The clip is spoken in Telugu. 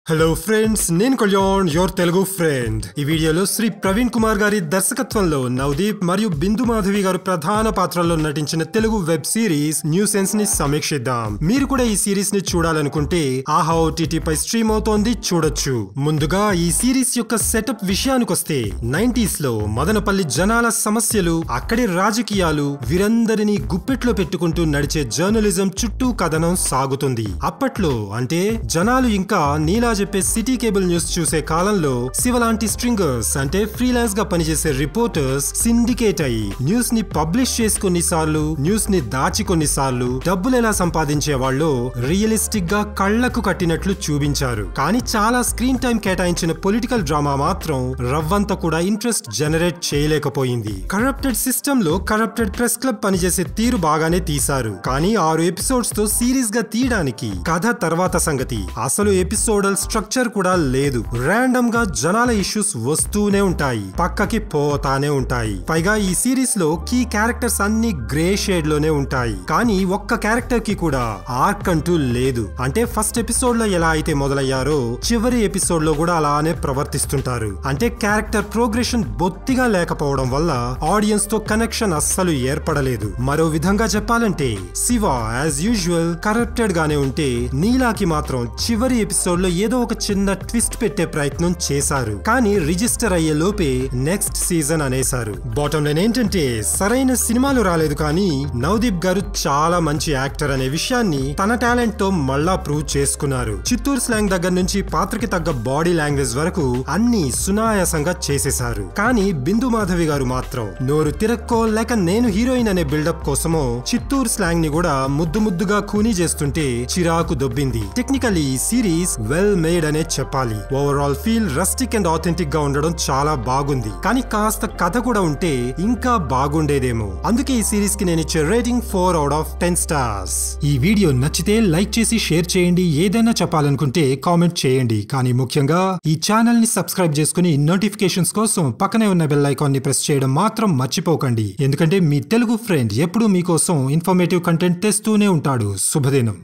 హలో ఫ్రెండ్స్ నేను కళ్యాణ్ యోర్ తెలుగు ఫ్రెండ్ ఈ వీడియోలో శ్రీ ప్రవీణ్ కుమార్ గారి దర్శకత్వంలో నవదీప్ మరియు బిందు మాధవి గారు ప్రధాన పాత్రల్లో నటించిన Telugu web series new sense ని సమీక్షిద్దాం మీరు కూడా ఈ సిరీస్ ని చూడాలనుకుంటే ఆహా ఓటీటీ పై స్ట్రీమ్ అవుతోంది చూడొచ్చు ముందుగా ఈ సిరీస్ యొక్క సెటప్ విషయానికొస్తే నైన్టీస్ లో మదనపల్లి జనాల సమస్యలు అక్కడి రాజకీయాలు వీరందరినీ గుప్పెట్లో పెట్టుకుంటూ నడిచే జర్నలిజం చుట్టూ కథనం సాగుతుంది అప్పట్లో అంటే జనాలు ఇంకా నీలా చెప్పే సిటీ కేబుల్ న్యూస్ చూసే కాలంలో శివలాంటి స్ట్రింగర్స్ అంటే ఫ్రీలాన్స్ గా పనిచేసే రిపోర్టర్స్ సిండికేట్ అయ్యి న్యూస్ ని పబ్లిష్ చేసి కొన్నిసార్లు న్యూస్ ని దాచి కొన్నిసార్లు డబ్బులు ఎలా సంపాదించే వాళ్ళు రియలిస్టిక్ గా కళ్లకు కట్టినట్లు చూపించారు కానీ చాలా స్క్రీన్ టైం కేటాయించిన పొలిటికల్ డ్రామా మాత్రం రవ్వంత కూడా ఇంట్రెస్ట్ జనరేట్ చేయలేకపోయింది కరప్టెడ్ సిస్టమ్ లో కరప్టెడ్ ప్రెస్ క్లబ్ పనిచేసే తీరు బాగానే తీశారు కానీ ఆరు ఎపిసోడ్స్ తో సీరియస్ గా తీయడానికి కథ తర్వాత సంగతి అసలు ఎపిసోడల్ స్ట్రక్చర్ కూడా లేదు ర్యాండమ్ గా జనాల ఇష్యూస్ వస్తూనే ఉంటాయి పక్కకి పోతానే ఉంటాయి పైగా ఈ సిరీస్ లో కీ క్యారెక్టర్స్ అన్ని గ్రే షేడ్ లోనే ఉంటాయి కానీ ఒక్క క్యారెక్టర్ కి కూడా ఆర్క్ అంటూ లేదు అంటే ఫస్ట్ ఎపిసోడ్ లో ఎలా అయితే మొదలయ్యారో చివరి ఎపిసోడ్ లో కూడా అలానే ప్రవర్తిస్తుంటారు అంటే క్యారెక్టర్ ప్రోగ్రెషన్ బొత్తిగా లేకపోవడం వల్ల ఆడియన్స్ తో కనెక్షన్ అస్సలు ఏర్పడలేదు మరో విధంగా చెప్పాలంటే శివ యాజ్ యూజువల్ కరప్టెడ్ గానే ఉంటే నీలాకి మాత్రం చివరి ఎపిసోడ్ లో ఏదో ఒక చిన్న ట్విస్ట్ పెట్టే ప్రయత్నం చేశారు కానీ రిజిస్టర్ అయ్యే లోపే నెక్స్ట్ సీజన్ అనేశారు బాటమ్ లైన్ ఏంటంటే సరైన సినిమాలు రాలేదు కానీ నవదీప్ గారు చాలా మంచి యాక్టర్ అనే విషయాన్ని తన టాలెంట్ తో మళ్ళా ప్రూవ్ చేసుకున్నారు చిత్తూరు స్లాంగ్ దగ్గర నుంచి పాత్రకి తగ్గ బాడీ లాంగ్వేజ్ వరకు అన్ని సునాయాసంగా చేసేశారు కానీ బిందు మాధవి గారు మాత్రం నోరు తిరక్కో లేక నేను హీరోయిన్ అనే బిల్డప్ కోసమో చిత్తూరు స్లాంగ్ ని కూడా ముద్దు ముద్దుగా కూనీ చేస్తుంటే చిరాకు దొబ్బింది టెక్నికలీ ఈ సిరీస్ వెల్ మేడ్ అనే చెప్పాలి overall feel rustic and authentic గా ఉండడం చాలా బాగుంది కానీ కాస్త కథ కూడా ఉంటే ఇంకా బాగుండేదేమో అందుకే ఈ సిరీస్ కి నేను ఇచ్చే rating four out of ten stars ఈ వీడియో నచ్చితే లైక్ చేసి షేర్ చేయండి ఏదైనా చెప్పాలనుకుంటే కామెంట్ చేయండి కానీ ముఖ్యంగా ఈ ఛానల్ ని సబ్స్క్రైబ్ చేసుకుని నోటిఫికేషన్స్ కోసం పక్కనే ఉన్న బెల్ ఐకాన్ ని ప్రెస్ చేయడం మాత్రం మర్చిపోకండి ఎందుకంటే మీ తెలుగు ఫ్రెండ్ ఎప్పుడూ మీకోసం ఇన్ఫర్మేటివ్ కంటెంట్ తెస్తూనే ఉంటాడు శుభదినం